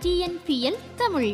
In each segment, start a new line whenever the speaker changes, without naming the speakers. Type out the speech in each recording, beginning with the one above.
TNPL Tamil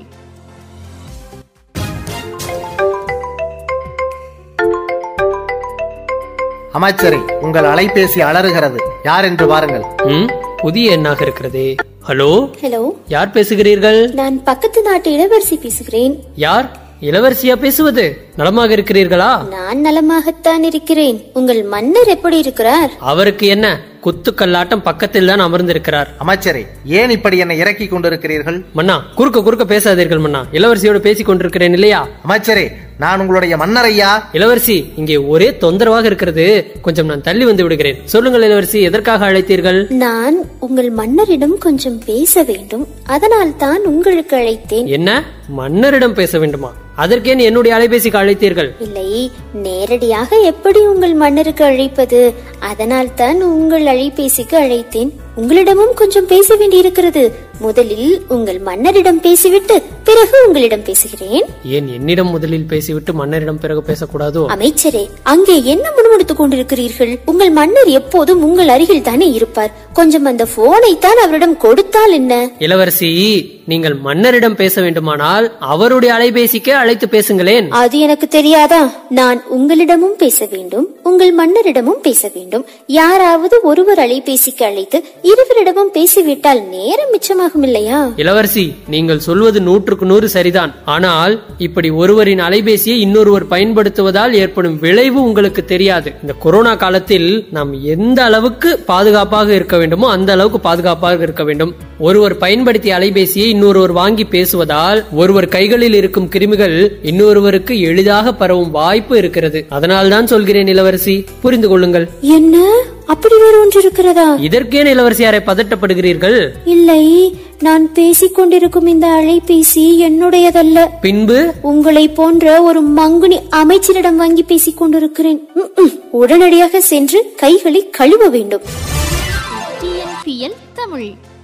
அமைச்சரே உங்கள் அலைபேசி அலறுகிறது யார் என்று பாருங்கள்
ம் புதிய எண்ணாக இருக்கிறதே ஹலோ
ஹலோ
யார் பேசுகிறீர்கள்
நான் பக்கத்து நாட்டு இளவரசி பேசுகிறேன்
யார் இளவரசியா பேசுவது நலமாக இருக்கிறீர்களா
நான் நலமாகத்தான் இருக்கிறேன் உங்கள் மன்னர் எப்படி இருக்கிறார்
அவருக்கு என்ன குத்துக்கல்லாட்டம் பக்கத்தில் தான் அமர்ந்திருக்கிறார்
அமைச்சரே ஏன் இப்படி என்னை இறக்கி கொண்டிருக்கிறீர்கள்
மன்னா குறுக்க குறுக்க பேசாதீர்கள் மன்னா இளவரசியோடு பேசிக் கொண்டிருக்கிறேன் இல்லையா
அமைச்சரே நான் உங்களுடைய மன்னரையா
இளவரசி இங்கே ஒரே தொந்தரவாக இருக்கிறது கொஞ்சம் நான் தள்ளி வந்து விடுகிறேன் சொல்லுங்கள் இளவரசி எதற்காக அழைத்தீர்கள்
நான் உங்கள் மன்னரிடம் கொஞ்சம் பேச வேண்டும் அதனால் தான் உங்களுக்கு அழைத்தேன்
என்ன மன்னரிடம் பேச வேண்டுமா அதற்கேன் என்னுடைய அலைபேசிக்கு அழைத்தீர்கள்
இல்லை நேரடியாக எப்படி உங்கள் மன்னருக்கு அழைப்பது அதனால் தான் உங்கள் அழைபேசிக்கு அழைத்தேன் உங்களிடமும் கொஞ்சம் பேச வேண்டியிருக்கிறது முதலில் உங்கள் மன்னரிடம் பேசிவிட்டு பிறகு உங்களிடம் பேசுகிறேன்
ஏன் என்னிடம் முதலில் பேசிவிட்டு மன்னரிடம் பிறகு பேசக்கூடாதோ
அமைச்சரே அங்கே என்ன முணுமுணுத்துக் கொண்டிருக்கிறீர்கள் உங்கள் மன்னர் எப்போதும் உங்கள் அருகில் தானே இருப்பார் கொஞ்சம் அந்த போனை தான் அவரிடம் கொடுத்தால் என்ன
இளவரசி நீங்கள் மன்னரிடம் பேச வேண்டுமானால் அவருடைய அலைபேசிக்கே அழைத்து பேசுங்களேன்
அது எனக்கு தெரியாதா நான் உங்களிடமும் பேச வேண்டும் உங்கள் மன்னரிடமும் பேச வேண்டும் யாராவது ஒருவர் அலைபேசிக்கு அழைத்து இருவரிடமும் பேசிவிட்டால் நேரம் மிச்சமாகும் இல்லையா
இளவரசி நீங்கள் சொல்வது நூற்றுக்கு நூறு சரிதான் ஆனால் இப்படி ஒருவரின் அலைபேசியை இன்னொருவர் பயன்படுத்துவதால் ஏற்படும் விளைவு உங்களுக்கு தெரியாது இந்த கொரோனா காலத்தில் நாம் எந்த அளவுக்கு பாதுகாப்பாக இருக்க வேண்டுமோ அந்த அளவுக்கு பாதுகாப்பாக இருக்க வேண்டும் ஒருவர் பயன்படுத்திய அலைபேசியை இன்னொருவர் வாங்கி பேசுவதால் ஒருவர் கைகளில் இருக்கும் கிருமிகள் இன்னொருவருக்கு எளிதாக பரவும் வாய்ப்பு இருக்கிறது அதனால் தான் சொல்கிறேன் இளவரசி புரிந்து கொள்ளுங்கள்
என்ன அப்படி வேறு ஒன்று இருக்கிறதா
இதற்கேன் இளவரசியாரை பதட்டப்படுகிறீர்கள்
இல்லை நான் பேசிக் கொண்டிருக்கும் இந்த அலைபேசி என்னுடையதல்ல
பின்பு
உங்களை போன்ற ஒரு மங்குனி அமைச்சரிடம் வாங்கி பேசிக் கொண்டிருக்கிறேன் ம், ம். உடனடியாக சென்று கைகளை கழுவ வேண்டும்
டிஎன்பிஎல் தமிழ்